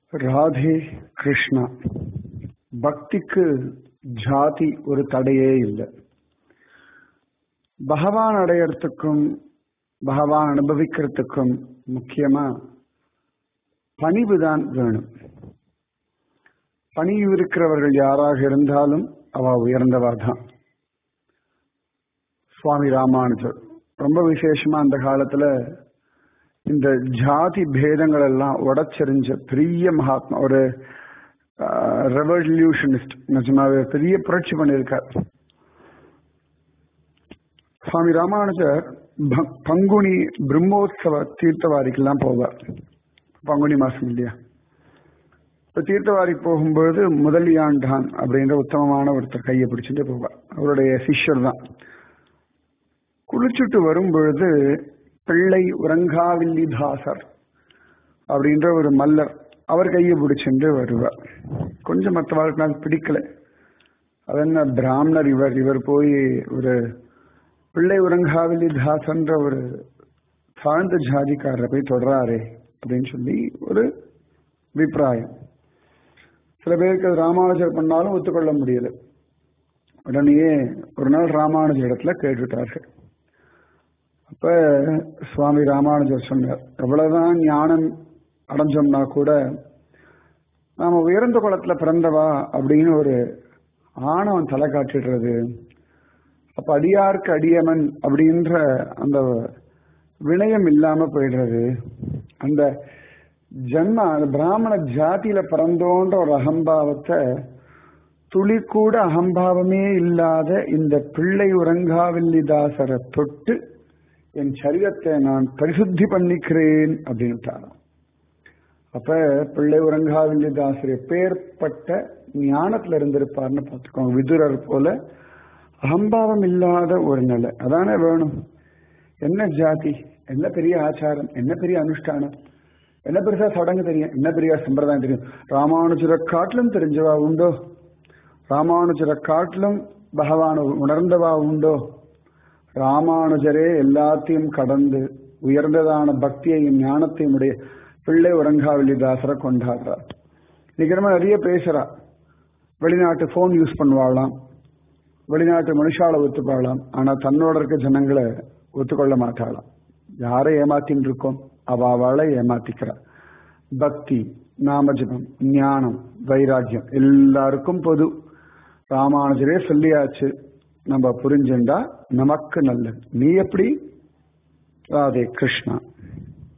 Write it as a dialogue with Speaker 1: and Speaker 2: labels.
Speaker 1: ராதே கிருஷ்ணா பக்திக்கு ஜாதி ஒரு தடையே இல்லை பகவான் அடையறதுக்கும் பகவான் அனுபவிக்கிறதுக்கும் முக்கியமா பணிவு தான் வேணும் பணிவு இருக்கிறவர்கள் யாராக இருந்தாலும் அவ உயர்ந்தவா தான் சுவாமி ராமானுஜர் ரொம்ப விசேஷமா அந்த காலத்துல இந்த ஜாதி பேதங்கள் எல்லாம் உடச்செறிஞ்ச பெரிய மகாத்மா ஒரு ரெவல்யூஷனிஸ்ட் நிஜமாவே பெரிய புரட்சி பண்ணியிருக்கார் சுவாமி ராமானுஜர் பங்குனி பிரம்மோத்சவ தீர்த்தவாரிக்கெல்லாம் போவார் பங்குனி மாசம் இல்லையா இப்போ தீர்த்தவாரி போகும்பொழுது முதலியாண்டான் அப்படின்ற உத்தமமான ஒருத்தர் கையை பிடிச்சிட்டு போவார் அவருடைய சிஷ்யர் தான் குளிச்சுட்டு வரும் பொழுது பிள்ளை உறங்காவில்லிதாசர் அப்படின்ற ஒரு மல்லர் அவர் கையை பிடிச்சிட்டு வருவார் கொஞ்சம் மற்றவர்களுக்கு அது பிடிக்கல அது என்ன பிராமணர் இவர் இவர் போய் ஒரு பிள்ளை உறங்காவில்லிதாசன்ற ஒரு தாழ்ந்த ஜாதிக்காரரை போய் தொடராரே அப்படின்னு சொல்லி ஒரு அபிப்பிராயம் சில பேருக்கு அது ராமானுஜர் பண்ணாலும் ஒத்துக்கொள்ள முடியல உடனேயே ஒரு நாள் ராமானுஜர் இடத்துல கேட்டுட்டார்கள் அப்ப சுவாமி ராமானுஜர் சொன்னார் எவ்வளவுதான் ஞானம் அடைஞ்சோம்னா கூட நாம உயர்ந்த குளத்துல பிறந்தவா அப்படின்னு ஒரு ஆணவம் தலை காட்டிடுறது அப்ப அடியாருக்கு அடியமன் அப்படின்ற அந்த வினயம் இல்லாம போயிடுறது அந்த ஜன்ம அந்த பிராமண ஜாதியில பிறந்தோன்ற ஒரு அகம்பாவத்தை துளி கூட அகம்பாவமே இல்லாத இந்த பிள்ளை உறங்காவில்லிதாசரை தொட்டு என் சரீரத்தை நான் பரிசுத்தி பண்ணிக்கிறேன் அப்படின்ட்டாராம் அப்ப பிள்ளை உறங்காவில்லிதாசர் எப்பேற்பட்ட ஞானத்துல இருந்திருப்பார்னு பார்த்துக்கோங்க விதுரர் போல அகம்பாவம் இல்லாத ஒரு நிலை அதானே வேணும் என்ன ஜாதி என்ன பெரிய ஆச்சாரம் என்ன பெரிய அனுஷ்டானம் என்ன பெருசா சடங்கு தெரியும் என்ன பெரிய சம்பிரதாயம் தெரியும் ராமானுஜரை காட்டிலும் தெரிஞ்சவா உண்டோ ராமானுஜரை காட்டிலும் பகவான் உணர்ந்தவா உண்டோ ராமானுஜரே எல்லாத்தையும் கடந்து உயர்ந்ததான பக்தியையும் ஞானத்தையும் உடைய பிள்ளை உறங்காவில்லிதாசரை கொண்டாடுறார் நிகரமா நிறைய பேசுறா வெளிநாட்டு போன் யூஸ் பண்ணுவாளாம் வெளிநாட்டு மனுஷால ஒத்துப்பாளாம் ஆனா தன்னோட இருக்க ஜனங்களை ஒத்துக்கொள்ள மாட்டாளாம் யாரை ஏமாத்தின்னு இருக்கோம் அவ அவளை ஏமாத்திக்கிறா பக்தி நாமஜபம் ஞானம் வைராக்கியம் எல்லாருக்கும் பொது ராமானுஜரே சொல்லியாச்சு நம்ம புரிஞ்சுண்டா நமக்கு நல்லது நீ எப்படி ராதே கிருஷ்ணா